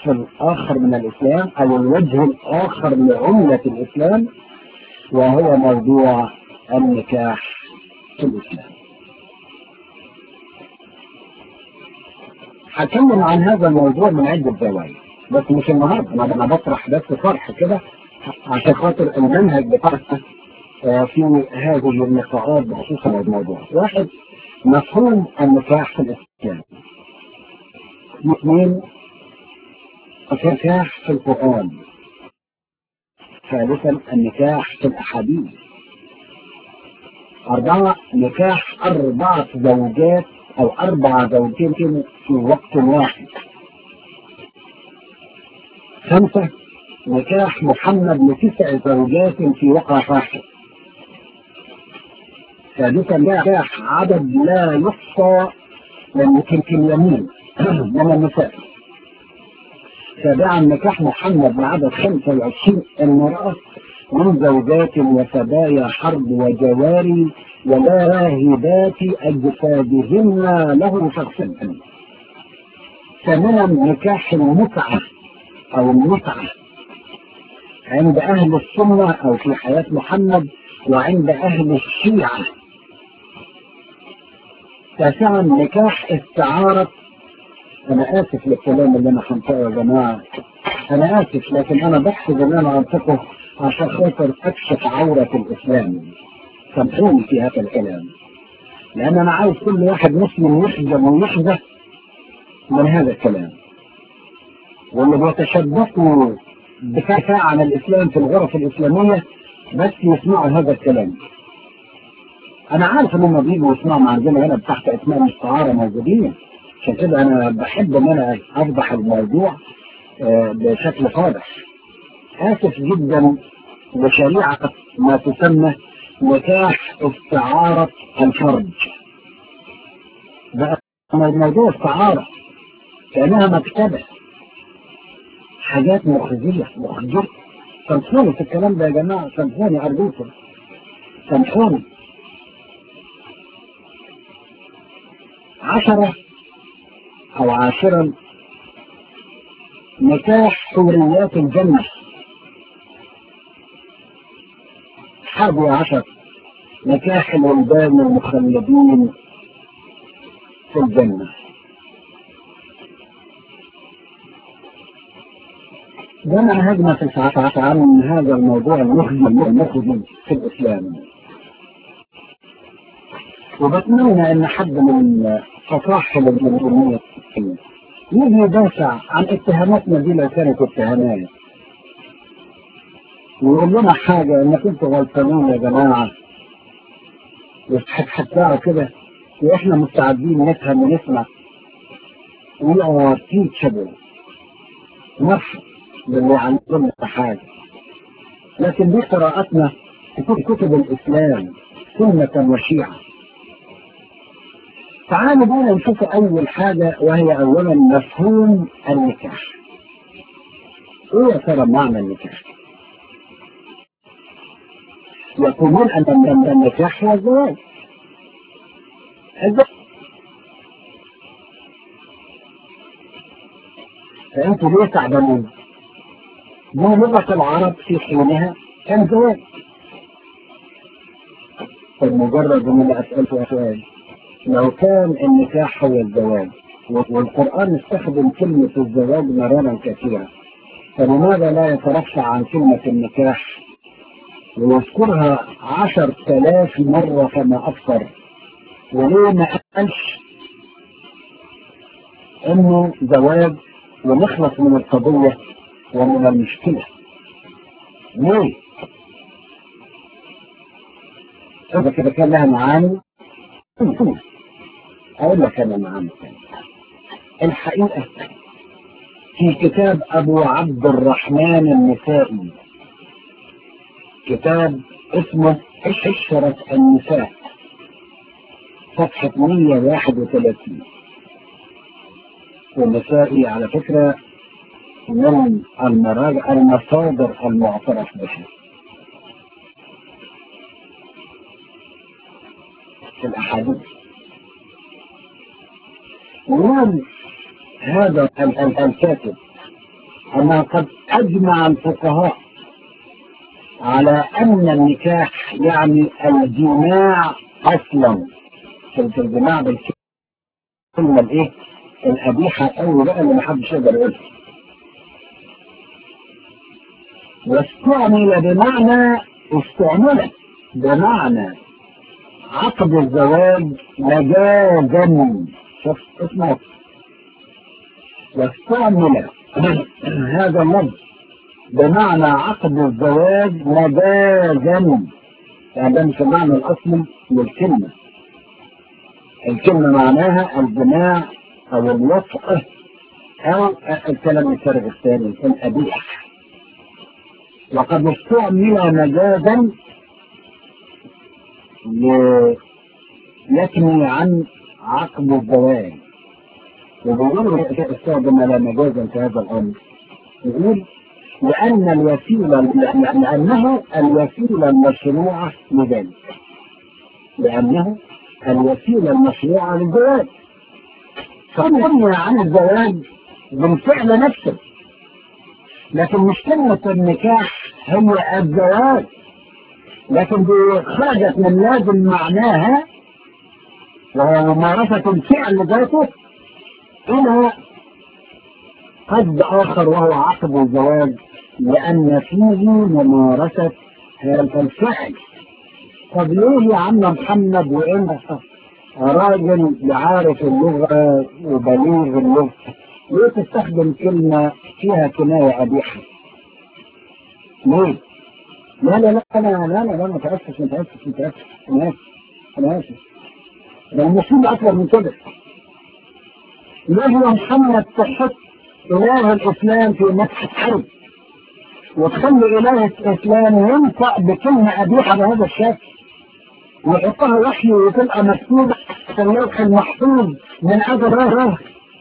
النصف الآخر من الإسلام أو الوجه الآخر لعملة الإسلام وهو موضوع النكاح في الإسلام هتكلم عن هذا الموضوع من عدة زوايا بس مش النهارده انا بطرح بس طرح كده عشان خاطر المنهج بتاعنا في هذه اللقاءات بخصوص هذا الموضوع واحد مفهوم النكاح في الاسلام اثنين النكاح في القرآن ثالثا النكاح في الأحاديث أربعة نكاح أربعة زوجات أو أربع زوجين في وقت واحد خمسة نكاح محمد لتسع زوجات في وقت واحد سادسا نكاح عدد لا يحصى من تلك اليمين من النساء سابعا نكاح محمد بعدد 25 امرأة من زوجات وسبايا حرب وجواري ولاهبات أجسادهن له شخصا ثمنا نكاح المتعة أو المتعة عند أهل السنة أو في حياة محمد وعند أهل الشيعة تاسعا نكاح استعارة أنا آسف للكلام اللي أنا هنطقه يا جماعة أنا آسف لكن أنا بحسب إن أنا أنطقه عشان خاطر أكشف عورة الإسلام سامحوني في هذا الكلام لأن أنا عايز كل واحد مسلم يحزن ويحزن من هذا الكلام واللي بيتشبثوا بدفاع عن الإسلام في الغرف الإسلامية بس يسمعوا هذا الكلام أنا عارف إن هم بيجوا يسمعوا عندنا هنا تحت أسماء مستعارة موجودين عشان كده أنا بحب إن أنا أفضح الموضوع بشكل واضح آسف جدا لشريعة ما تسمى نكاح استعارة الفرج بقى الموضوع استعارة كأنها مكتبة حاجات مخزية مخزية سامحوني في الكلام ده يا جماعة سامحوني أرجوكم سامحوني عشرة أو عاشرا نكاح حوريات الجنة حادي عشر نكاح الولدان المخلدين في الجنة ده منهجنا في الساعات عن هذا الموضوع المخزي المخزي في الإسلام وبتمنى ان حد من فصاحب الجمهورية يجي يدافع عن اتهاماتنا دي لو كانت اتهامات ويقول لنا حاجة انك انتوا غلطانين يا جماعة وتحتاجوا كده واحنا مستعدين نفهم ونسمع we are teachable نفهم باللي عندنا حاجة لكن دي قراءتنا في كتب الإسلام سنة وشيعة تعالوا بقى نشوف أول حاجة وهي أولا مفهوم النكاح إيه يا ترى معنى النكاح؟ يقولون أن النكاح هو الزواج الزواج فأنتوا ليه تعبانين؟ دي لغة العرب في حينها كان زواج فمجرد ان انا اسألت سؤال لو كان النكاح هو الزواج والقرآن استخدم كلمة الزواج مرارا كثيرا فلماذا لا يترفع عن كلمة النكاح ويذكرها عشر تلاف مرة فما أكثر وليه ما قالش إنه زواج ونخلص من القضية ومن المشكلة ليه؟ إذا كده كان لها معاني أقول لك أنا معاني الحقيقة في كتاب أبو عبد الرحمن النسائي كتاب اسمه عشرة النساء صفحة 131 والنسائي على فكرة من المراجع المصادر المعترف بها في الأحاديث ومن هذا الكاتب أنه قد أجمع الفقهاء على أن النكاح يعني الجماع أصلا في الجماع بالكلمة الإيه؟ القبيحة أوي بقى اللي محدش يقدر يقولها واستعمل بمعنى استعمل بمعنى عقد الزواج مجازا شوف اسمه واستعمل هذا اللفظ بمعنى عقد الزواج مجازا يعني ده مش المعنى الاصلي للكلمه الكلمه معناها الجماع او الوطء او الكلام الفارغ الثاني القبيح وقد استعمل مجازا يثني عن عقد الزواج وبيقول استخدم على مجازا في هذا الامر يقول لان الوسيله لانه الوسيله المشروعه لذلك لانه الوسيله المشروعه للزواج فنهي عن الزواج بالفعل نفسه لكن مش كلمة النكاح هي الزواج لكن دي خرجت من لازم معناها وهو ممارسة الفعل ذاته إلى قصد آخر وهو عقد الزواج لأن فيه ممارسة هذا الفعل طب ليه يا عم محمد وإنت راجل عارف اللغة وبليغ اللغة ليه تستخدم كلمة فيها كناية قبيحة؟ ليه؟ لا لا لا لا لا لا لا متأسف متأسف متأسف أنا آسف أنا آسف ده المصيبة أكبر من كده ليه يا محمد تحط إله الإسلام في مسح حرب وتخلي إله الإسلام ينطق بكلمة قبيحة بهذا الشكل ويحطها وحي وتبقى مكتوبة في اللوح المحفوظ من أجل راه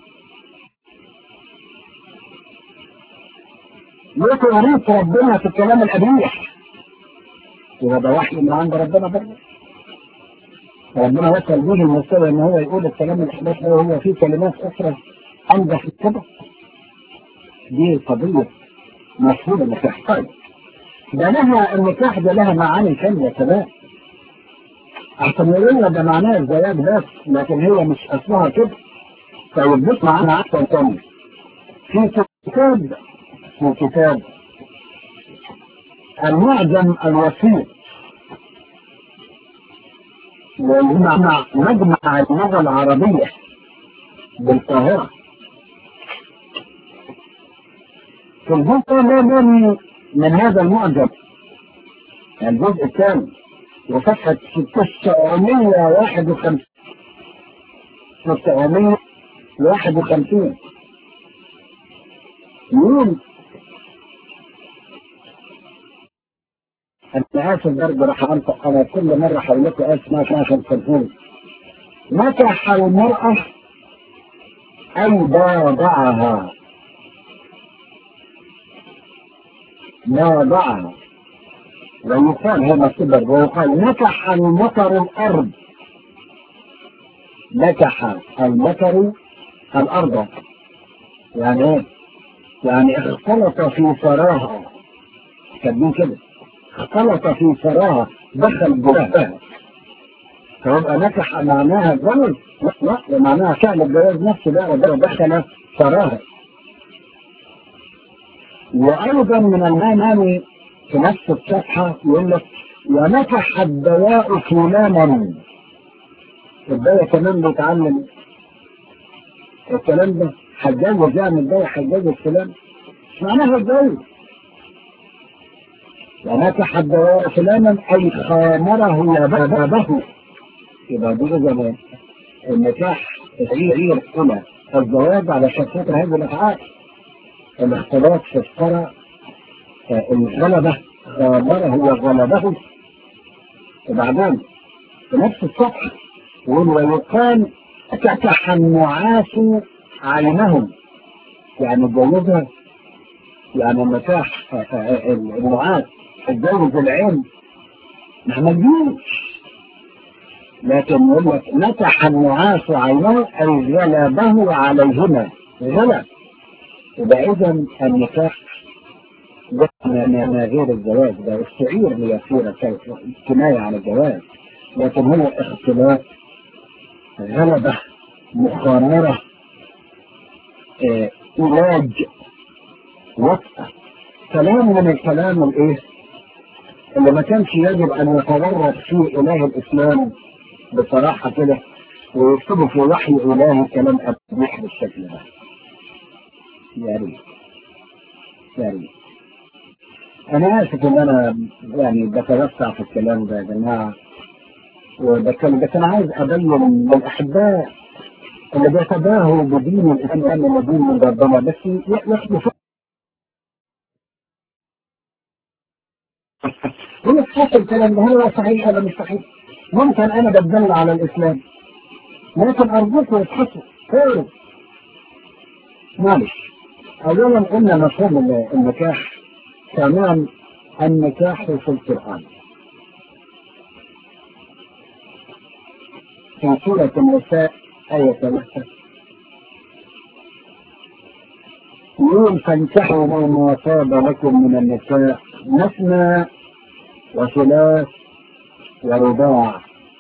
ليه توريك ربنا في الكلام القبيح وهذا وحي من عند ربنا برضه ربنا وصل به المستوى ان هو يقول الكلام الحداث ده وهو فيه كلمات اخرى انجح كده دي قضية مفهومة النكاح طيب ده لها النكاح ده لها معاني ثانية كمان عشان يقولنا ده معناه الزواج بس لكن هي مش اصلها كده طيب بص معانا عكسة ثانية في كتاب في كتاب المعجم الوسيط ومع مجمع اللغة العربية بالقاهرة في الجزء الثاني من هذا المعجم الجزء الثاني وصفحة 951 951 يقول أنا آسف برضه راح أنطق أنا كل مرة حولته آسف ما عشان تفهموني نكح المرأة أي باضعها باضعها ويقال هنا كبر ويقال نكح المطر الأرض نكح المطر الأرض يعني ايه؟ يعني اختلط في ثراها كاتبين كده اختلط في ثراها دخل جواها فيبقى نكح معناها الزمن لا لا معناها فعل الجواز نفسه بقى ده دخل ثراها وايضا من المعنى في نفس الصفحه يقول لك ونكح الدواء فلانا الدواء كمان بيتعلم الكلام ده هتجوز يعني الدواء هتجوز فلان مش معناها الجوز ونكح الدواء فلانا اي خامره وبابه يبقى دي زمان النكاح هي هي الاولى الزواج على شخصية هذه الافعال الاختلاط في الثرى الغلبة خامره وغلبه وبعدين في نفس السطح يقول ويقال ككح النعاس عينهم يعني اتجوزها يعني النكاح النعاس اتجوز العين ما مجنونش لكن يقول لك نكح النعاس عينه اي غلبه عليهما غلب يبقى إذا النكاح ده ما ما- ما غير الزواج ده الشعير ليصير كناية عن الجواز لكن هو اختلاط غلبة مخامرة آه، علاج وطأة كلام من الكلام الايه اللي ما كانش يجب ان يتورط فيه اله الاسلام بصراحة كده ويكتبوا في وحي الهي كلام قبيح بالشكل ده يا ريت يا ريت انا اسف ان انا يعني بتوسع في الكلام ده يا جماعه وبتكلم بس انا عايز ابين للاحباء اللي بيتباهوا بدين الاسلام ودين من ربنا بس ياخدوا هو صحيح الكلام ده هو صحيح ولا مش صحيح؟ ممكن انا بتدل على الاسلام لكن ارجوكم ابحثوا قولوا معلش اولا قلنا مفهوم ال- النكاح تمام النكاح في القران في سورة النساء آية 3 يقول فانكحوا ما طاب لكم من النساء مثنى وثلاث ورباع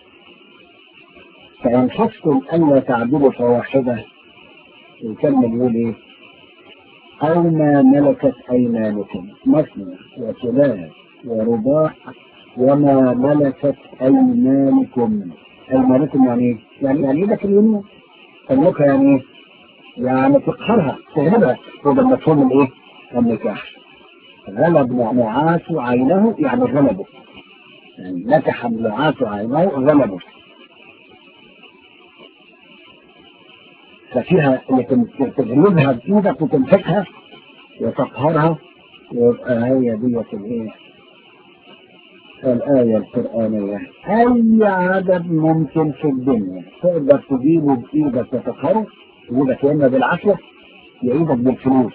فإن خفتم ألا تعدلوا فواحدة يكمل يقول إيه أو ما ملكت أيمانكم مثنى وثلاث ورباع وما ملكت أيمانكم أيمانكم يعني إيه؟ يعني يعني إيدك اليمين تملكها يعني إيه؟ يعني تقهرها تغلبها وده مفهوم الإيه؟ النكاح غلب نعاس عينه يعني غلبه يعني نكح نعاس عينه غلبه ففيها لكن تغلبها بإيدك وتمسكها وتقهرها ويبقى هي ديت الايه؟ الآية القرآنية أي عدد ممكن في الدنيا تقدر تجيبه بإيدك وتقهره تجيبك يا إما بالعافية يا إيدك بالفلوس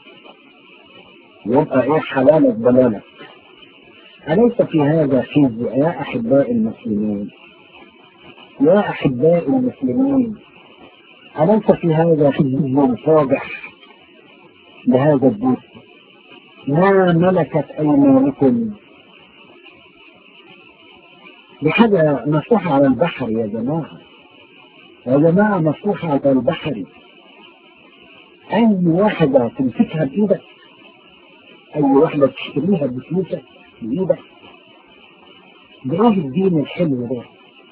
يبقى إيه حلالك بلالك أليس في هذا خزي يا أحباء المسلمين يا أحباء المسلمين أليس في هذا خزي فاضح لهذا الدين ما ملكت أيمانكم دي حاجة مفتوحة على البحر يا جماعة يا جماعة مفتوحة على البحر أي واحدة تمسكها بإيدك أي واحدة تشتريها بفلوسك بإيدك ده إيه الدين الحلو ده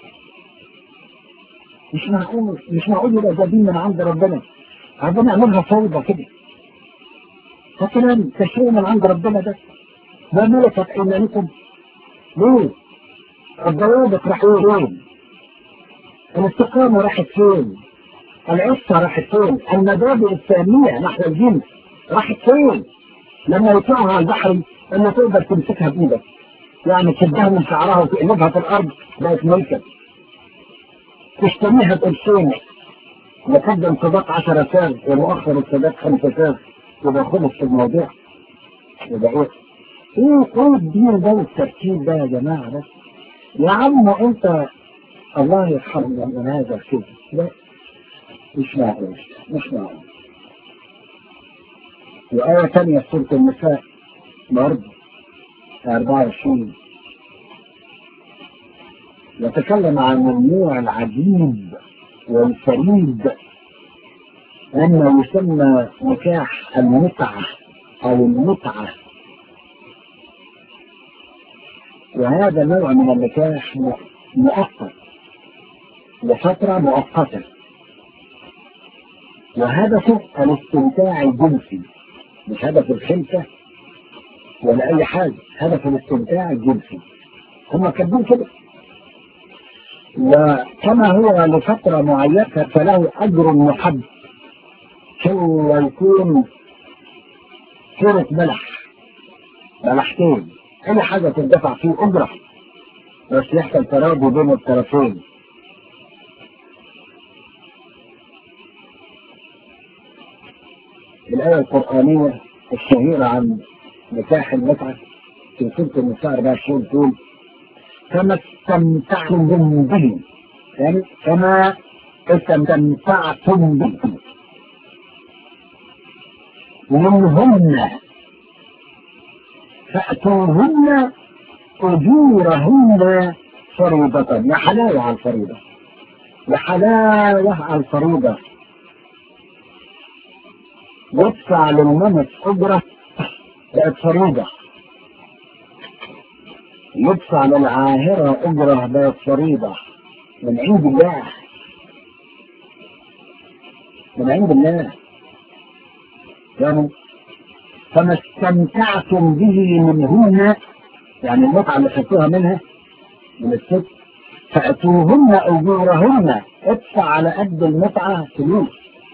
مش معقول مش معقول يبقى ده دين من عند ربنا ربنا يعملها فوضى كده ده كلام تشريع من عند ربنا ده ما ملكت أيمانكم ليه؟ الضوابط راحوا فين؟ الاستقامة راحت فين؟ العفة راحت فين؟ المبادئ السامية نحو الجنس راحت فين؟ لما يطلعوا على البحر لما تقدر تمسكها بإيدك يعني تشدها من شعرها وتقلبها في الأرض بقت ملكة تشتريها بقرشين مقدم صداق 10 ساغ ومؤخر الصداق 5 ساغ يبقى خلص في الموضوع يبقى ايه؟ ايه ايه الدين ده والترتيب ده يا جماعه ده؟ يا عم انت الله يرحمنا من هذا الكذب لا مش معقول مش معقول وآية ثانية في سورة النساء برضه 24 يتكلم عن النوع العجيب والفريد مما يسمى نكاح المتعة أو المتعة وهذا نوع من النكاح مؤقت لفترة مؤقتة وهدفه الاستمتاع الجنسي مش هدف الخلفة ولا أي حاجة هدف الاستمتاع الجنسي هم كاتبين كده وكما هو لفترة معينة فله أجر محدد هو يكون كرة ملح ملحتين أي حاجة تدفع فيه أجرة بس يحصل تراضي بين الطرفين الآية القرآنية الشهيرة عن نكاح المتعة في سورة النساء 24 تقول كما استمتعتم به يعني كما استمتعتم به منهن فأتوهن أجورهن فريضة يا حلاوة على الفريضة يا حلاوة على الفريضة يدفع للمنس أجرة بقت فريضة يدفع للعاهرة أجرة بقت فريضة من عند الله من عند الله يعني فما استمتعتم به منهن يعني المتعة اللي خدتوها منها من الست فأتوهن أجورهن ادفع على قد المتعة فلوس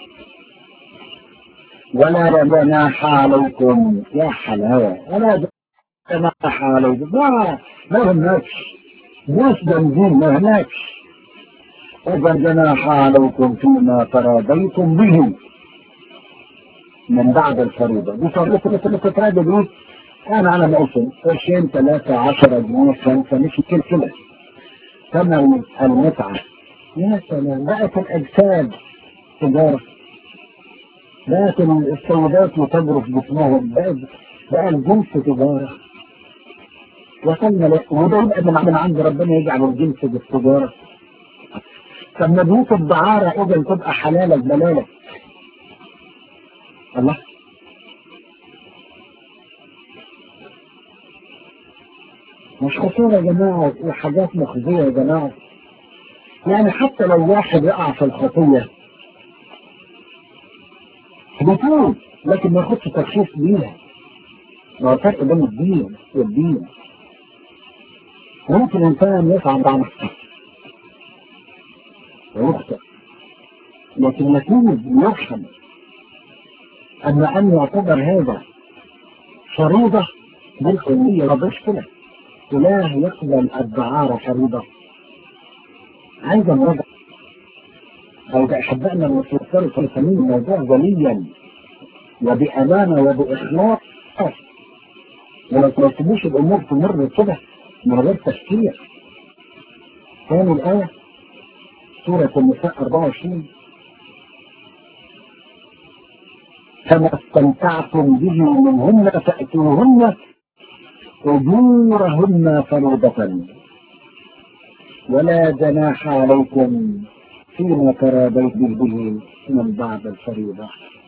ولا جناح عليكم يا حلاوة ولا جناح عليكم ما ما هناكش ناس بنزين ما هناكش ولا جناح عليكم فيما تراضيتم به من بعد الفريضة دي فريضة اللي تتراضى بيه أنا على ما أوصل قرشين ثلاثة عشرة جنيه خمسة مش كده ثمن المتعة يا سلام بقت الأجساد تجارة بقت السيدات وتجرف جسمهم بقت بقى الجنس تجارة وصلنا ل... وده يبقى من من عند ربنا يجعل الجنس بالتجارة طب ما بيوت الدعارة إذا تبقى حلالك بلالك الله مش خسارة يا جماعة وحاجات مخزية يا جماعة يعني حتى لو واحد يقع في الخطية بيتوب لكن ما ياخدش تخفيف بيها ما هو فرق بين الدين والدين ممكن الإنسان يصعب عن ويخطئ لكن يتوب يرحم أما أن يعتبر هذا فريضة بالكلية ما مشكلة إله يقبل الدعارة فريضة عايز الرجع أو أحبائنا المفكرين الفلسطينيين الموضوع جليا وبأمانة وبإخلاص ولا ترتبوش الأمور تمر كده من غير تفكير ثاني الآية سورة النساء 24 فما استمتعتم به منهن فأتوهن أجورهن فريضة ولا جناح عليكم فيما تراضيتم به من بعد الفريضة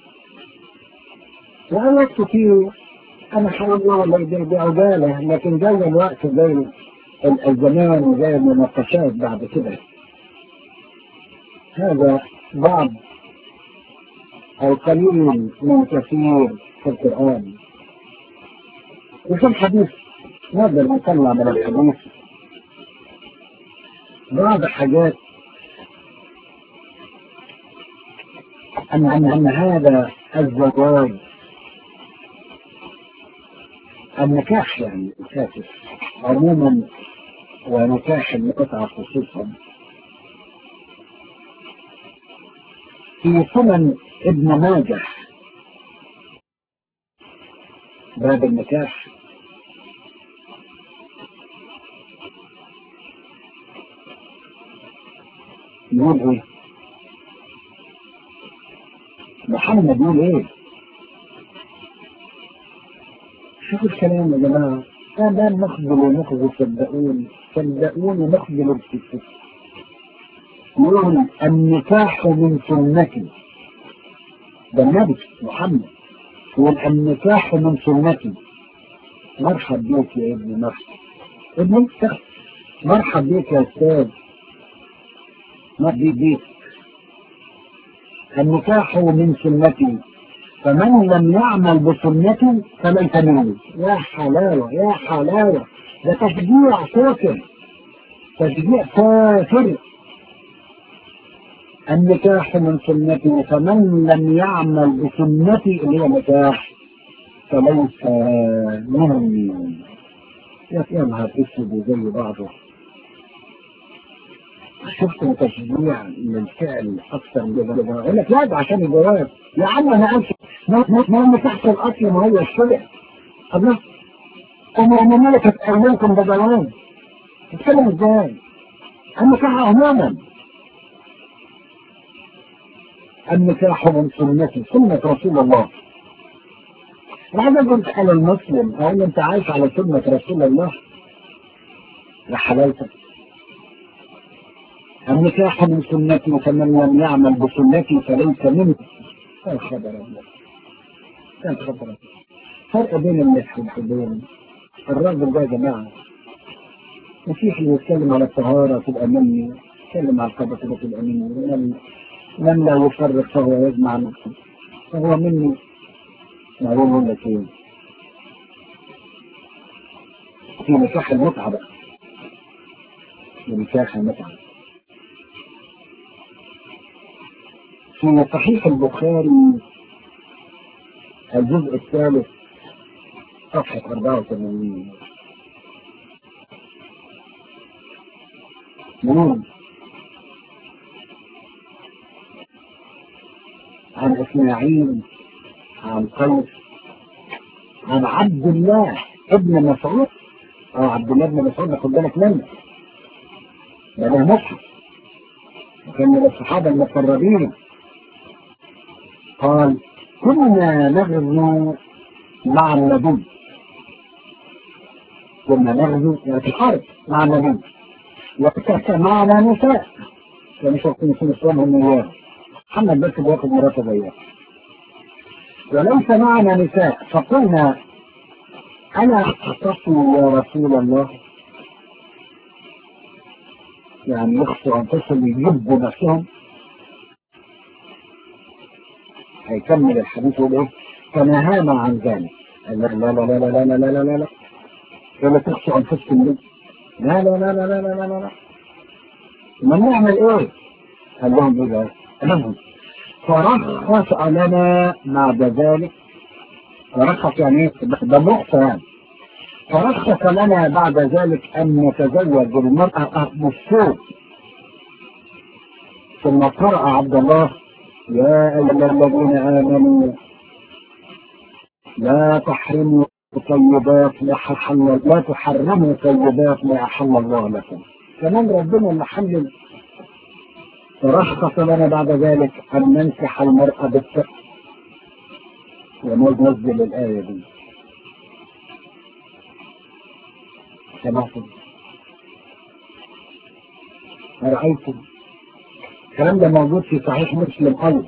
وآيات كتير أنا حول الله بعجالة لكن جاي الوقت زي الزمان وزي المناقشات بعد كده هذا بعض القليل من كثير في القرآن وفي الحديث نقدر نطلع من الحديث بعض حاجات أن أن أن هذا الزواج النكاح يعني أساسي عموما ونكاح المتعة خصوصا في سنن ابن ماجه باب النكاح يقول ايه محمد يقول ايه شوفوا الكلام يا جماعة لا لا نخجل ونخجل صدقوني صدقوني نخجل الكتاب يقول النكاح من سنتي ده النبي محمد يقول النكاح من سنتي مرحب بيك يا ابني مرحب ابني مرحب بيك يا استاذ مرحب بيك النكاح من سنتي فمن لم يعمل بسنتي فليس مني يا حلاوة يا حلاوة ده تشجيع كافر تشجيع كافر النكاح من سنتي فمن لم يعمل بسنتي اللي هي نكاح فليس مني يا يا نهار اسود زي بعضه شفت تشجيع للفعل اكثر من كده يقول لك لا ده عشان الجواز يا عم انا قلت ما ما ما تحت الاصل ما هو الشرع الله انا انا ملكة اولكم بجواز تتكلم ازاي النكاح عموما النكاح من سنتي سنة رسول الله هذا قلت على المسلم أقول أنت عايش على سنة رسول الله يا حلالتك النكاح من سنتي فمن لم يعمل بسنتي فليس مني كان خبر الله كان خبر الله فرق بين النكاح وبين الراجل ده يا جماعة مسيحي يتكلم على الطهارة تبقى مني يتكلم على القدر تبقى مني من, من لا يفرق فهو يجمع نفسه فهو مني معلوم اقول لك ايه في نكاح المتعة بقى نكاح المتعة في صحيح البخاري الجزء الثالث صفحة 84 مين عن إسماعيل عن قيس عن عبد الله ابن مسعود اه عبد الله بن مسعود خد بالك منه ده ده مصحف كان من الصحابة المقربين قال كنا نغزو مع النبي كنا نغزو يعني في الحرب مع النبي وكانت معنا نساء كانوا شرطين في نسوانهم اياه محمد بس بياخد مراته زيها وليس معنا نساء فقلنا أنا أختصوا يا رسول الله يعني يخصوا أنفسهم يجبوا نفسهم هيكمل الحديث يقول ايه فنهانا عن ذلك قال لا لا لا لا لا لا لا لا لا لا ولا تخشوا انفسكم ليه لا لا لا لا لا لا لا لا لا ما نعمل ايه قال لهم ايه بقى فرخص لنا بعد ذلك فرخص يعني ايه ده رخصة يعني فرخص لنا بعد ذلك ان نتزوج المرأة بالسوق ثم قرأ عبد الله يا أيها الذين آمنوا لا تحرموا طيبات ما حل لا تحرموا طيبات ما أحل الله لكم كمان ربنا اللي حلل فرخص لنا بعد ذلك أن ننكح المرأة بالسقف وننزل الآية دي سمعتم أرأيتم الكلام ده موجود في صحيح مسلم أيضا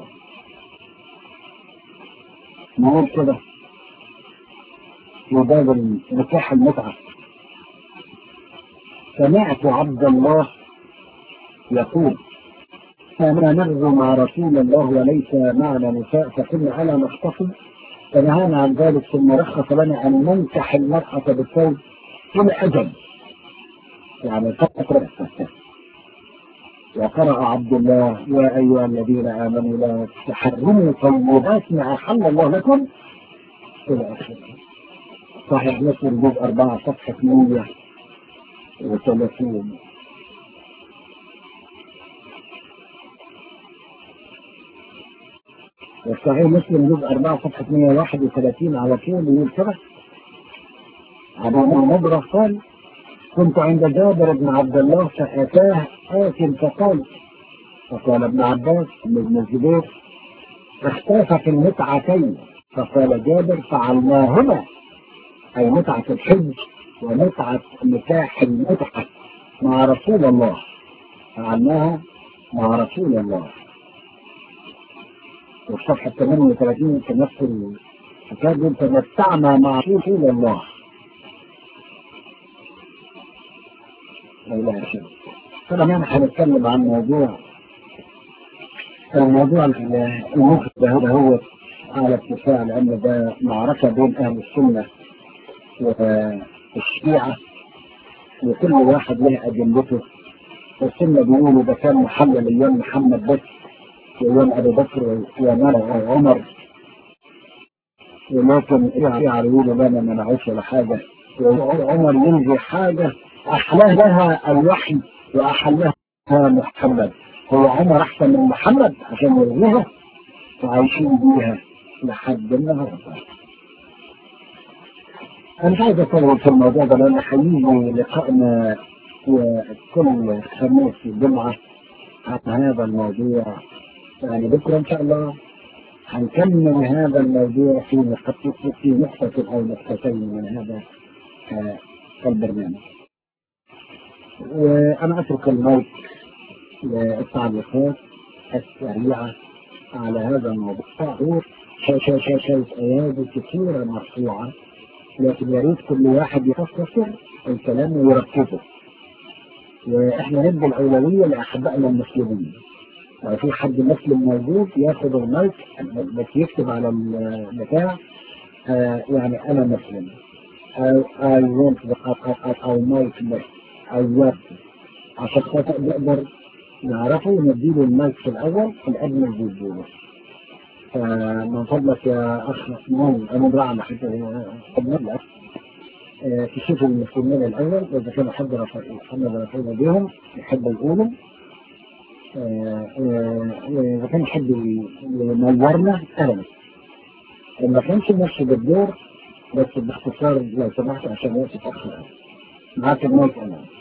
نقول كده في باب نكاح المتعة سمعت عبد الله يقول كنا نغزو مع رسول الله وليس معنا نساء فكنا ألا نختصم فنهانا عن ذلك ثم رخص لنا أن ننكح المرأة بالثوب إلى أجل يعني فترة وقرأ عبد الله يا أيها الذين آمنوا لا تحرموا طيبات ما أحل الله لكم إلى آخره صحيح مسلم جزء أربعة صفحة 130 وصحيح مسلم جزء أربعة صفحة 131 على طول يقول كده أبو مضرة قال كنت عند جابر بن عبد الله فأتاه آت فقال فقال ابن عباس بن الزبير اختلفت المتعتين فقال جابر فعلناهما أي متعة الحج ومتعة نكاح المتعة مع رسول الله فعلناها مع رسول الله والصفحة 38 في نفس الكتاب تمتعنا مع رسول الله لا اله الا الله طبعا احنا هنتكلم عن موضوع الموضوع المخ ده هو على ارتفاع لان ده معركه بين اهل السنه والشيعه وكل واحد له اجندته والسنه بيقولوا ده كان محلل ايام محمد بس وايام ابو بكر وعمر ولكن الشيعه يقولوا لا ما منعوش ولا حاجه وعمر يلغي حاجه أحلاه لها الوحي وأحلها محمد هو عمر أحسن من محمد عشان يرضيها وعايشين بيها لحد النهارده أنا مش عايز أطول في الموضوع ده لأن حقيقي لقائنا كل خميس جمعة عن هذا الموضوع يعني بكرة إن شاء الله هنكمل هذا الموضوع في نقطة في نقطة أو نقطتين من هذا آه، البرنامج وأنا أترك الموت للتعليقات السريعة على هذا الموضوع شاشة شاشة أيادي كثيرة مرفوعة لكن يا ريت كل واحد يختصر الكلام ويركزه واحنا ندي الأولوية لأحبائنا المسلمين لو في حد مسلم موجود ياخد المايك بس يكتب على البتاع آه يعني أنا مسلم I want the أو مايك بس أو عشان خاطر نقدر نعرفه ونديله المايك في الأول في الأجمل بيديله فمن فضلك يا أخ عثمان أنا برعنا حتى قبل تشوف المسلمين الأول إذا كان حد محمد رسول بهم يحب يقولوا إذا كان حد ينورنا أهلا ما كانش نفس بالدور بس باختصار لو سمحت عشان الناس تتأخر معاك المايك أنا